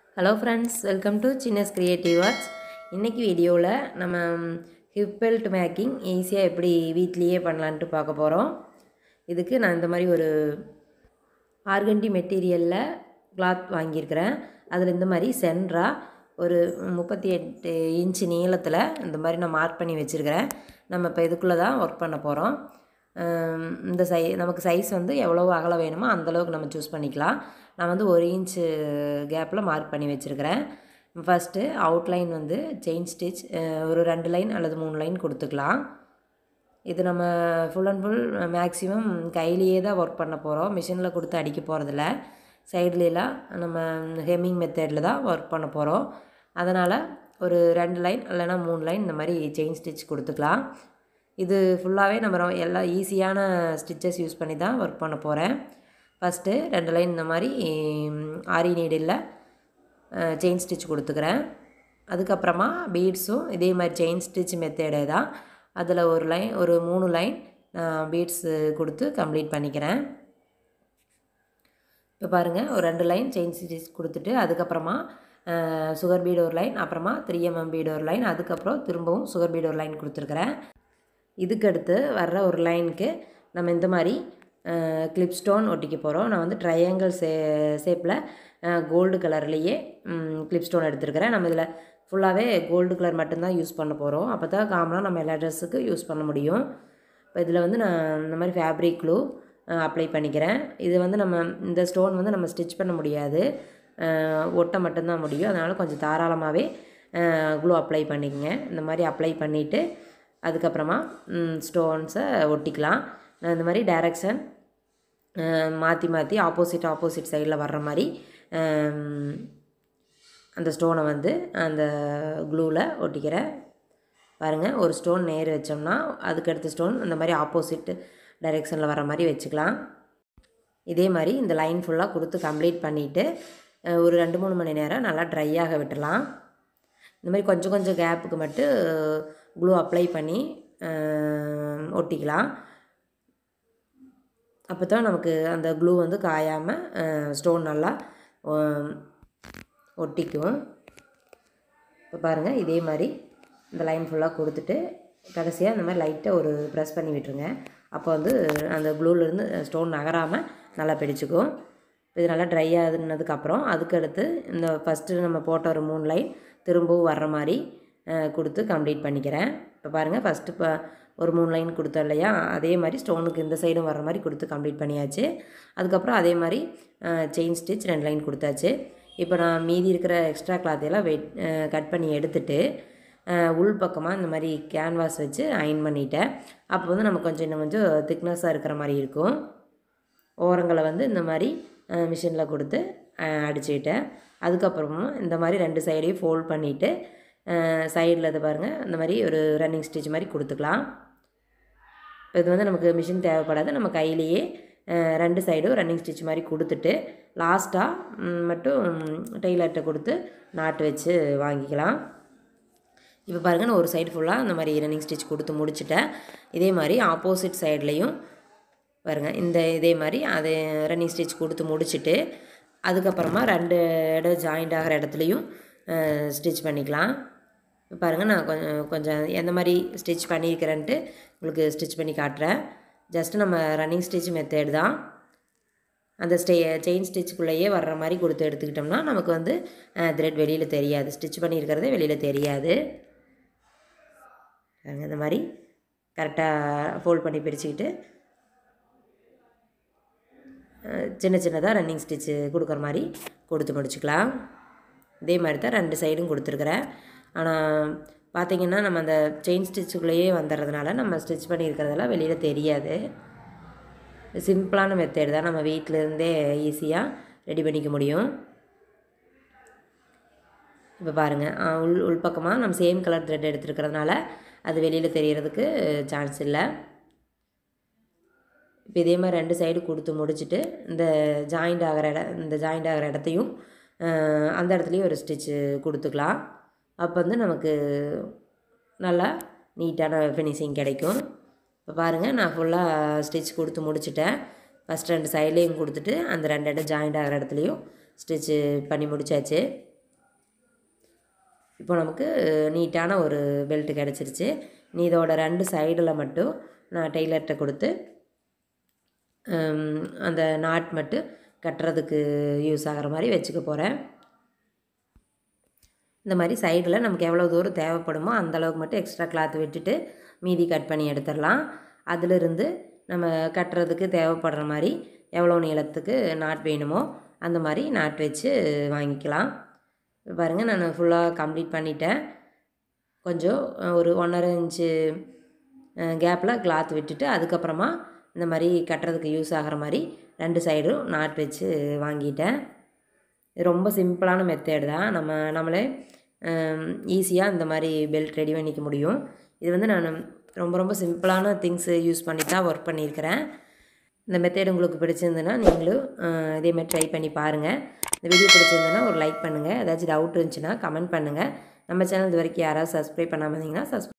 hello friends welcome to Chinna's creative arts இன்றைக்கி வீடியோவில் நம்ம ஹிப் பெல்ட் மேக்கிங் ஈஸியாக எப்படி வீட்லேயே பண்ணலான்ட்டு பார்க்க போகிறோம் இதுக்கு நான் இந்த மாதிரி ஒரு ஆர்கண்டி மெட்டீரியலில் கிளாத் வாங்கியிருக்கிறேன் அதில் இந்த மாதிரி சென்ட்ராக ஒரு முப்பத்தி எட்டு இன்ச்சு நீளத்தில் இந்த மாதிரி நான் மார்க் பண்ணி வச்சுருக்கிறேன் நம்ம இப்போ இதுக்குள்ளே தான் ஒர்க் பண்ண போகிறோம் இந்த சை நமக்கு சைஸ் வந்து எவ்வளோ அகலம் வேணுமோ அந்தளவுக்கு நம்ம சூஸ் பண்ணிக்கலாம் நான் வந்து ஒரு இன்ச்சு கேப்பில் மார்க் பண்ணி வச்சுருக்கிறேன் ஃபஸ்ட்டு அவுட்லைன் வந்து செயின் ஸ்டிச் ஒரு ரெண்டு லைன் அல்லது மூணு லைன் கொடுத்துக்கலாம் இது நம்ம ஃபுல் அண்ட் ஃபுல் மேக்ஸிமம் கையிலேயே தான் ஒர்க் பண்ண போகிறோம் மிஷினில் கொடுத்து அடிக்க போகிறதில்ல சைட்லலாம் நம்ம ஹெம்மிங் மெத்தடில் தான் ஒர்க் பண்ண போகிறோம் அதனால் ஒரு ரெண்டு லைன் இல்லைனா மூணு லைன் இந்த மாதிரி செயின் ஸ்டிச் கொடுத்துக்கலாம் இது ஃபுல்லாகவே நம்ம ரொ- எல்லா ஈஸியான ஸ்டிச்சஸ் யூஸ் பண்ணி தான் ஒர்க் பண்ண போகிறேன் ஃபஸ்ட்டு ரெண்டு லைன் இந்த மாதிரி ஆரி நீடில் செயின் ஸ்டிச் கொடுத்துக்கிறேன் அதுக்கப்புறமா பீட்ஸும் இதே மாதிரி செயின் ஸ்டிச் மெத்தேடே தான் அதில் ஒரு லைன் ஒரு மூணு லைன் பீட்ஸு கொடுத்து கம்ப்ளீட் பண்ணிக்கிறேன் இப்போ பாருங்கள் ஒரு ரெண்டு லைன் செயின் ஸ்டிச் கொடுத்துட்டு அதுக்கப்புறமா சுகர் பீடு ஒரு லைன் அப்புறமா த்ரீ எம்எம் பீடு ஒரு லைன் அதுக்கப்புறம் திரும்பவும் சுகர் பீடு ஒரு லைன் கொடுத்துருக்குறேன் இதுக்கடுத்து வர்ற ஒரு லைனுக்கு நம்ம இந்த மாதிரி கிளிப் ஸ்டோன் ஒட்டிக்க போகிறோம் நான் வந்து ட்ரையாங்கிள் சே ஷேப்பில் கோல்டு கலர்லேயே கிளிப் ஸ்டோன் எடுத்துருக்கிறேன் நம்ம இதில் ஃபுல்லாகவே கோல்டு கலர் மட்டும்தான் யூஸ் பண்ண போகிறோம் அப்போ தான் காமனாக நம்ம எல்லா ட்ரெஸ்ஸுக்கு யூஸ் பண்ண முடியும் இப்போ இதில் வந்து நான் இந்த மாதிரி ஃபேப்ரிக் க்ளூ அப்ளை பண்ணிக்கிறேன் இது வந்து நம்ம இந்த ஸ்டோன் வந்து நம்ம ஸ்டிச் பண்ண முடியாது அஹ், ஒட்ட மட்டும்தான் முடியும் அதனால் கொஞ்சம் தாராளமாகவே க்ளூ அப்ளை பண்ணிக்கங்க இந்த மாதிரி அப்ளை பண்ணிவிட்டு அதுக்கப்புறமா ஸ்டோன்ஸை ஒட்டிக்கலாம் நான் இந்த மாதிரி டைரக்ஷன் மாற்றி மாற்றி ஆப்போசிட் ஆப்போசிட் சைடில் வர்ற மாதிரி அஹ், அந்த ஸ்டோனை வந்து அந்த க்ளூவில் ஒட்டிக்கிறேன் பாருங்கள் ஒரு ஸ்டோன் நேர் வச்சோம்னா அதுக்கு அடுத்த ஸ்டோன் இந்த மாதிரி ஆப்போசிட் டைரெக்ஷனில் வர மாதிரி வச்சுக்கலாம் இதே மாதிரி இந்த லைன் ஃபுல்லாக கொடுத்து கம்ப்ளீட் பண்ணிவிட்டு ஒரு ரெண்டு மூணு மணி நேரம் நல்லா ட்ரை ஆக விட்டுறலாம் இந்த மாதிரி கொஞ்சம் கொஞ்சம் கேப்புக்கு மட்டும் க்ளூ அப்ளை பண்ணி அஹ், ஒட்டிக்கலாம் அப்போ தான் நமக்கு அந்த க்ளூ வந்து காயாமல் ஸ்டோன் நல்லா அஹ், ஒட்டிக்கும் இப்போ பாருங்கள் இதே மாதிரி இந்த லைன் ஃபுல்லாக கொடுத்துட்டு கடைசியாக இந்த மாதிரி லைட்டாக ஒரு ப்ரெஸ் பண்ணி விட்டுருங்க அப்போ வந்து அந்த க்ளூலேருந்து ஸ்டோன் நகராமல் நல்லா பிடிச்சிக்கும் இது நல்லா ட்ரை ஆகுதுனதுக்கப்புறம் அதுக்கடுத்து இந்த ஃபஸ்ட்டு நம்ம போட்ட ஒரு மூணு லைன் திரும்பவும் வர்ற மாதிரி அஹ், கொடுத்து கம்ப்ளீட் பண்ணிக்கிறேன் இப்போ பாருங்கள் ஃபஸ்ட்டு இப்போ ஒரு மூணு லைன் கொடுத்தோம் இல்லையா அதே மாதிரி ஸ்டோனுக்கு இந்த சைடும் வர்ற மாதிரி கொடுத்து கம்ப்ளீட் பண்ணியாச்சு அதுக்கப்புறம் அதே மாதிரி செயின் ஸ்டிச் ரெண்டு லைன் கொடுத்தாச்சு இப்போ நான் மீதி இருக்கிற எக்ஸ்ட்ரா கிளாத் எல்லாம் வெட் கட் பண்ணி எடுத்துட்டு அஹ், உள் பக்கமாக இந்த மாதிரி கேன்வாஸ் வச்சு அயன் பண்ணிட்டேன் அப்போ வந்து நமக்கு கொஞ்சம் இன்னும் கொஞ்சம் திக்னஸாக இருக்கிற மாதிரி இருக்கும் ஓரங்களை வந்து இந்த மாதிரி மிஷினில் கொடுத்து அஹ், அடிச்சுக்கிட்டேன் அதுக்கப்புறமா இந்த மாதிரி ரெண்டு சைடையும் ஃபோல்ட் பண்ணிவிட்டு சைடில் இது பாருங்கள் இந்த மாதிரி ஒரு ரன்னிங் ஸ்டிச் மாதிரி கொடுத்துக்கலாம் இப்போ இது வந்து நமக்கு மிஷின் தேவைப்படாது நம்ம கையிலேயே அஹ், ரெண்டு சைடும் ரன்னிங் ஸ்டிச் மாதிரி கொடுத்துட்டு லாஸ்ட்டாக மட்டும் டெய்லர்கிட்ட கொடுத்து நாட்டு வச்சு வாங்கிக்கலாம் இப்போ பாருங்கள் நான் ஒரு சைடு ஃபுல்லாக இந்த மாதிரி ரன்னிங் ஸ்டிச் கொடுத்து முடிச்சிட்டேன் இதே மாதிரி ஆப்போசிட் சைட்லேயும் பாருங்கள் இந்த இதே மாதிரி அது ரன்னிங் ஸ்டிச் கொடுத்து முடிச்சுட்டு அதுக்கப்புறமா ரெண்டு இடம் ஜாயிண்ட் ஆகிற இடத்துலையும் ஸ்டிச் பண்ணிக்கலாம் பாருங்கள் நான் கொஞ்சம் கொஞ்சம் எந்த மாதிரி ஸ்டிச் பண்ணியிருக்கிறேன்ட்டு உங்களுக்கு ஸ்டிச் பண்ணி காட்டுறேன் ஜஸ்ட்டு நம்ம ரன்னிங் ஸ்டிச் மெத்தேடு தான் அந்த ஸ்டே செயின் ஸ்டிச்சுக்குள்ளேயே வர்ற மாதிரி கொடுத்து எடுத்துக்கிட்டோம்னா நமக்கு வந்து த்ரெட் வெளியில் தெரியாது ஸ்டிச் பண்ணியிருக்கிறதே வெளியில் தெரியாது பாருங்க, இந்த மாதிரி கரெக்டாக ஃபோல்ட் பண்ணி பிரிச்சுக்கிட்டு அஹ், சின்ன சின்னதாக ரன்னிங் ஸ்டிச்சு கொடுக்குற மாதிரி கொடுத்து முடிச்சுக்கலாம் இதே மாதிரி தான் ரெண்டு சைடும் கொடுத்துருக்குறேன் ஆனால் பார்த்தீங்கன்னா நம்ம அந்த செயின் ஸ்டிச்சுக்குள்ளேயே வந்துடுறதுனால நம்ம ஸ்டிச் பண்ணியிருக்கிறதெல்லாம் வெளியில் தெரியாது சிம்பிளான மெத்தேடு தான் நம்ம வீட்டில் இருந்தே ஈஸியாக ரெடி பண்ணிக்க முடியும் இப்போ பாருங்கள் உள் உள்பக்கமாக நம்ம சேம் கலர் த்ரெட் எடுத்துருக்கிறதுனால அது வெளியில் தெரியறதுக்கு சான்ஸ் இல்லை இப்போ இதே மாதிரி ரெண்டு சைடு கொடுத்து முடிச்சுட்டு இந்த ஜாயிண்ட் ஆகிற இட இந்த ஜாயிண்ட் ஆகிற இடத்தையும் அஹ், அந்த இடத்துலையும் ஒரு ஸ்டிச்சு கொடுத்துக்கலாம் அப்போ வந்து நமக்கு நல்லா நீட்டான ஃபினிஷிங் கிடைக்கும் இப்போ பாருங்கள் நான் ஃபுல்லாக ஸ்டிச் கொடுத்து முடிச்சிட்டேன் ஃபஸ்ட் ரெண்டு சைட்லேயும் கொடுத்துட்டு அந்த ரெண்டு இடம் ஜாயிண்ட் ஆகிற இடத்துலையும் ஸ்டிச்சு பண்ணி முடிச்சாச்சு இப்போ நமக்கு நீட்டான ஒரு பெல்ட் கிடச்சிருச்சு நீ இதோட ரெண்டு சைடில் மட்டும் நான் டெய்லர்கிட்ட கொடுத்து ஹம், அந்த நாட் மட்டும் கட்டுறதுக்கு யூஸ் ஆகிற மாதிரி வச்சுக்க போகிறேன் இந்த மாதிரி சைடில் நமக்கு எவ்வளோ தூரம் தேவைப்படுமோ அந்த அளவுக்கு மட்டும் எக்ஸ்ட்ரா கிளாத் விட்டுட்டு மீதி கட் பண்ணி எடுத்துடலாம் அதிலிருந்து நம்ம கட்டுறதுக்கு தேவைப்படுற மாதிரி எவ்வளோ நீளத்துக்கு நாட் வேணுமோ அந்த மாதிரி நாட் வச்சு வாங்கிக்கலாம் இப்ப பாருங்கள் நான் ஃபுல்லாக கம்ப்ளீட் பண்ணிட்டேன் கொஞ்சம் அஹ், ஒரு ஒன்றரை இன்ச்சு கேப்பில் கிளாத் விட்டுட்டு அதுக்கப்புறமா இந்த மாதிரி கட்டுறதுக்கு யூஸ் ஆகிற மாதிரி ரெண்டு சைடும் நாட் வச்சு வாங்கிட்டேன் இது ரொம்ப சிம்பிளான மெத்தேடு தான் நம்ம நம்மளே ஈஸியாக இந்த மாதிரி பெல்ட் ரெடி பண்ணிக்க முடியும் இது வந்து நான் ரொம்ப ரொம்ப சிம்பிளான திங்ஸ் யூஸ் பண்ணி தான் ஒர்க் பண்ணியிருக்கிறேன் இந்த மெத்தேடு உங்களுக்கு பிடிச்சிருந்துன்னா நீங்களும் அஹ், இதே மாதிரி ட்ரை பண்ணி பாருங்கள் இந்த வீடியோ பிடிச்சிருந்துன்னா ஒரு லைக் பண்ணுங்கள் ஏதாச்சும் டவுட் இருந்துச்சுன்னா கமெண்ட் பண்ணுங்கள் நம்ம சேனல் இது வரைக்கும் யாராவது சப்ஸ்கிரைப் பண்ணாமல் இருந்தீங்கன்னா சப்ஸ்கிரைப்